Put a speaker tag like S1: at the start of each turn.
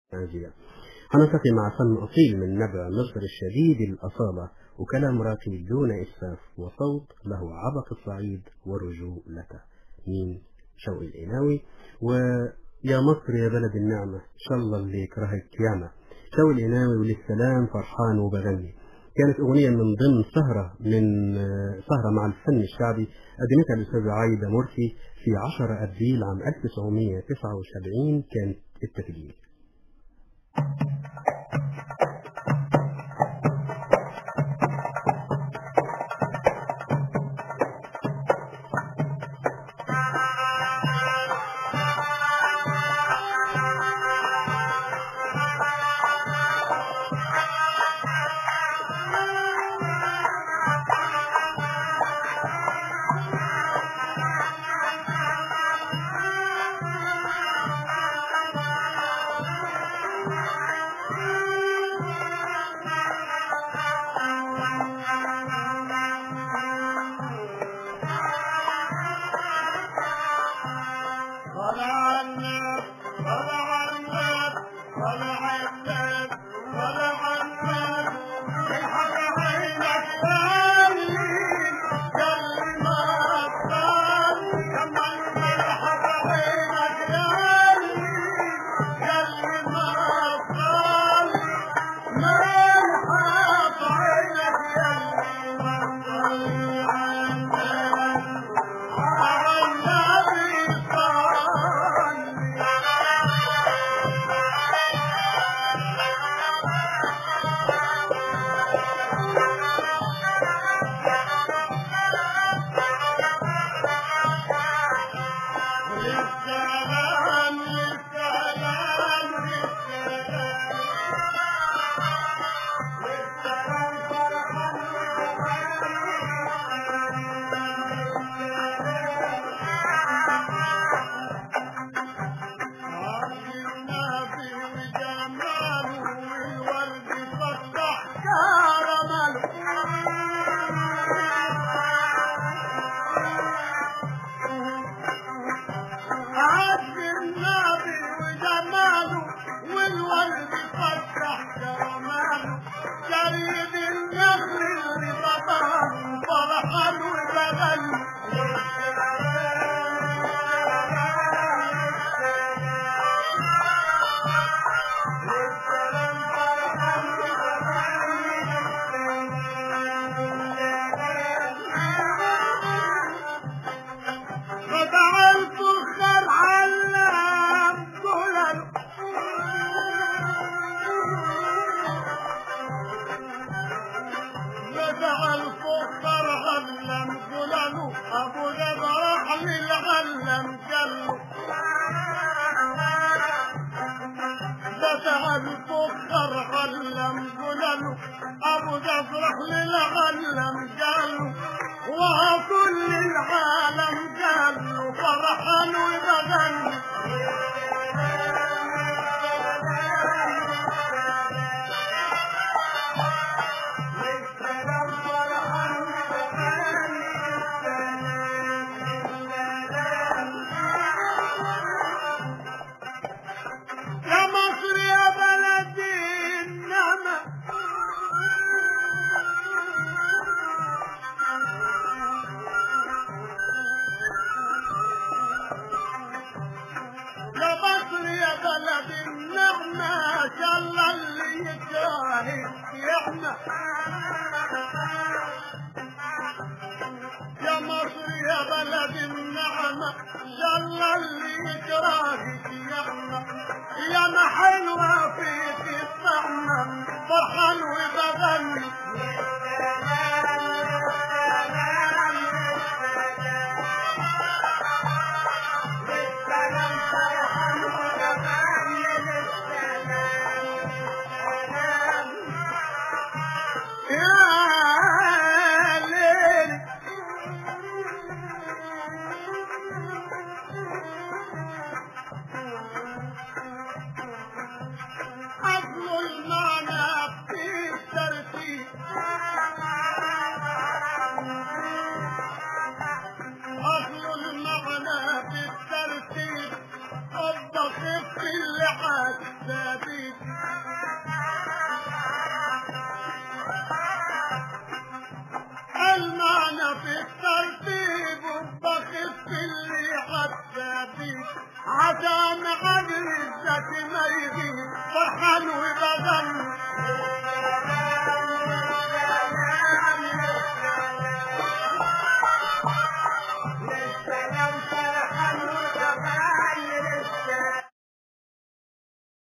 S1: التنزيل هنلتقي مع فن أصيل من نبع مصر الشديد الأصالة وكلام راقي دون إسفاف وصوت له عبق الصعيد ورجولته مين شوقي الإناوي ويا مصر يا بلد النعمة إن شاء الله اللي يكرهك ياما شوقي الإناوي وللسلام فرحان وبغني كانت أغنية من ضمن سهرة من آه، سهرة مع الفن الشعبي قدمتها الأستاذة عايدة مرسي في 10 أبريل عام 1979 كانت التسجيل
S2: طلع الناس طلع الناس طلع الناس طلع الناس الحق عينك ثاني قال ما أبطال كمان الحق عينك ثاني قال ما أبطال ما الحق عينك يلي ما تصلي عندك على النبي صلي للسلام للسلام للسلام للسلام فرحا النبي وجماله والورد فتح كرمله عز النبي وجماله والورد فتح كرماله جريد النخل اللي بطاله فرحا وبغني فتح الفخر علام دولار فتح الفخر علام دولار ابو جبرح للعلم قال فتح الفخر علم قلل ابو جفرح للعلم قالوا وكل العالم قالوا فرحا وبغني يا مصر يا بلدي النعمة يا مصر يا بلدي النعمة شاء الله اللي يكرهك يحمى يا مصر يا بلد النعمة يلا اللي يكرهك يحمى يا ما حلوة فيك الطعمة فرحان وبغني في الترتيب وبخف اللي حتى بيه عسى